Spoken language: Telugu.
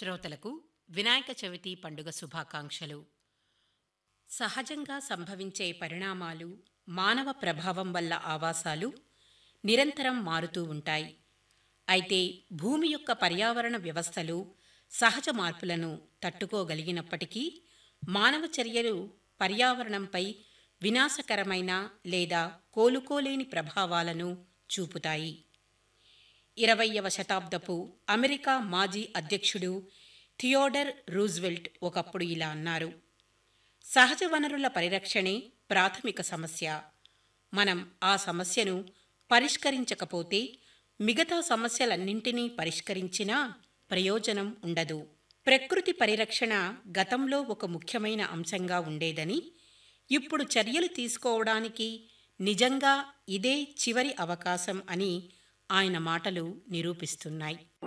శ్రోతలకు వినాయక చవితి పండుగ శుభాకాంక్షలు సహజంగా సంభవించే పరిణామాలు మానవ ప్రభావం వల్ల ఆవాసాలు నిరంతరం మారుతూ ఉంటాయి అయితే భూమి యొక్క పర్యావరణ వ్యవస్థలు సహజ మార్పులను తట్టుకోగలిగినప్పటికీ మానవ చర్యలు పర్యావరణంపై వినాశకరమైన లేదా కోలుకోలేని ప్రభావాలను చూపుతాయి ఇరవయవ శతాబ్దపు అమెరికా మాజీ అధ్యక్షుడు థియోడర్ రూజ్వెల్ట్ ఒకప్పుడు ఇలా అన్నారు సహజ వనరుల పరిరక్షణే ప్రాథమిక సమస్య మనం ఆ సమస్యను పరిష్కరించకపోతే మిగతా సమస్యలన్నింటినీ పరిష్కరించినా ప్రయోజనం ఉండదు ప్రకృతి పరిరక్షణ గతంలో ఒక ముఖ్యమైన అంశంగా ఉండేదని ఇప్పుడు చర్యలు తీసుకోవడానికి నిజంగా ఇదే చివరి అవకాశం అని ఆయన మాటలు నిరూపిస్తున్నాయి